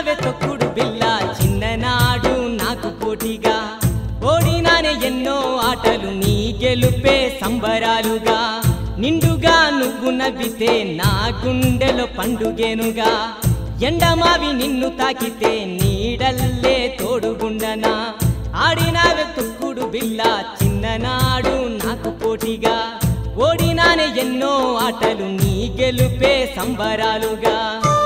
ఆడినావే తొక్కుడు బిల్ల చిన్ననాడు నాకు పోటీగా ఓడినానే ఎన్నో ఆటలు నీ గెలుపే సంబరాలుగా నిండుగా నువ్వు నవ్వితే నా గుండెలో పండుగేనుగా ఎండమావి నిన్ను తాకితే నీడల్లే తోడుగుండనా ఆడినావే తొక్కుడు బిల్ల చిన్ననాడు నాకు పోటీగా ఓడినానే ఎన్నో ఆటలు నీ గెలుపే సంబరాలుగా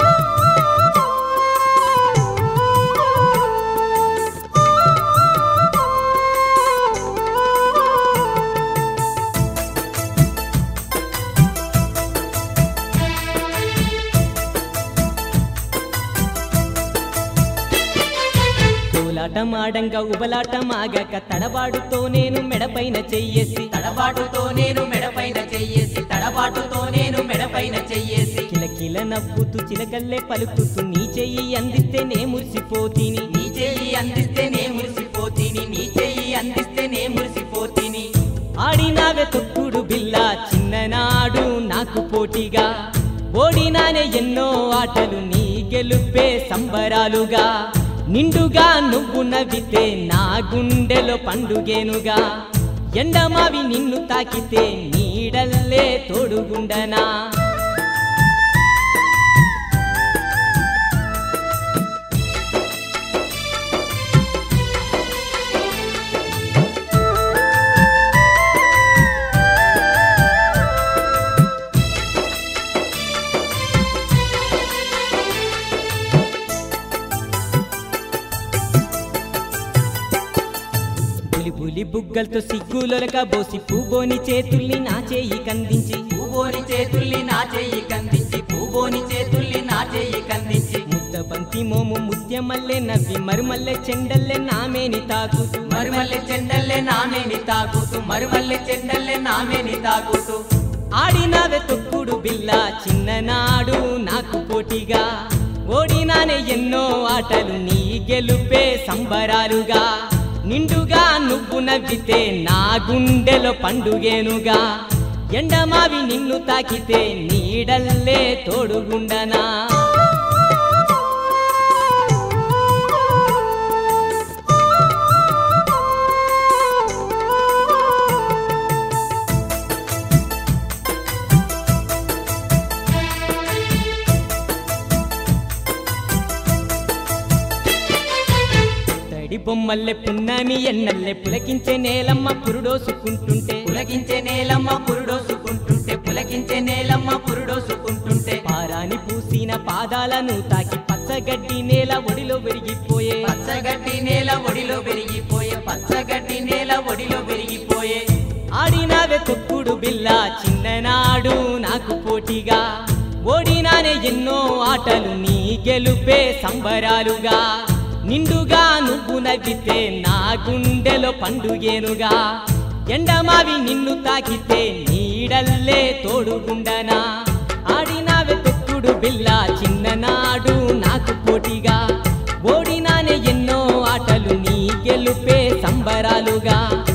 కోలాటం ఆడంగా ఉబలాటం ఆగక తడబాటుతో నేను మెడపైన చెయ్యేసి తడబాటుతో నేను మెడపైన చెయ్యేసి తడబాటుతో నేను మెడపైన చెయ్యేసి కిలకిల నవ్వుతూ చిలకల్లే పలుకుతూ నీ చెయ్యి అందిస్తే నే మురిసిపోతీని నీ చెయ్యి అందిస్తే నే మురిసిపోతీని నీ చెయ్యి అందిస్తే నే మురిసిపోతీని ఆడినావే తొక్కుడు బిల్ల చిన్ననాడు నాకు పోటీగా ఓడినానే ఎన్నో ఆటలు నీ గెలుపే సంబరాలుగా నిండుగా నువ్వు నవ్వితే నా గుండెలో పండుగేనుగా ఎండమావి నిన్ను తాకితే నీడల్లే తోడుగుండనా బులి బులి బుగ్గలతో సిగ్గులొలక బోసి పూబోని చేతుల్ని నా చేయి కందించి పూబోని చేతుల్ని నా చెయ్యి కందించి పూబోని చేతుల్ని నా చెయ్యి కందించి ముద్ద బంతి మోము ముత్యమల్లె నవ్వి మరుమల్లె చెండల్లె నామేని తాకుతూ మరుమల్లె చెండల్లే నామేని తాకుతూ మరుమల్లె చెండల్లే నామేని తాకుతూ ఆడినావే తొక్కుడు బిల్ల చిన్ననాడు నాకు పోటీగా ఓడినానే ఎన్నో ఆటలు నీ గెలుపే సంబరాలుగా నిండుగా నువ్వు నవ్వితే నా గుండెలో పండుగేనుగా ఎండమావి నిన్ను తాకితే నీడల్లే తోడుగుండనా తడి బొమ్మల్లె పున్నమి ఎన్నల్లె పులకించే నేలమ్మ పురుడోసుకుంటుంటే పులకించే నేలమ్మ పురుడోసుకుంటుంటే పులకించే నేలమ్మ పురుడోసుకుంటుంటే పారాని పూసిన పాదాలను తాకి పచ్చగడ్డి నేల ఒడిలో విరిగిపోయే పచ్చగడ్డి నేల ఒడిలో పెరిగిపోయే పచ్చగడ్డి నేల ఒడిలో పెరిగిపోయే ఆడినావే తొక్కుడు బిల్ల చిన్ననాడు నాకు పోటీగా ఓడినానే ఎన్నో ఆటలు నీ గెలుపే సంబరాలుగా నిండుగా నువ్వు నవ్వితే నా గుండెలో పండుగేనుగా ఎండమావి నిన్ను తాకితే నీడల్లే తోడుగుండనా ఆడినావే తొక్కుడు బిల్ల చిన్ననాడు నాకు పోటీగా ఓడినానే ఎన్నో ఆటలు నీ గెలుపే సంబరాలుగా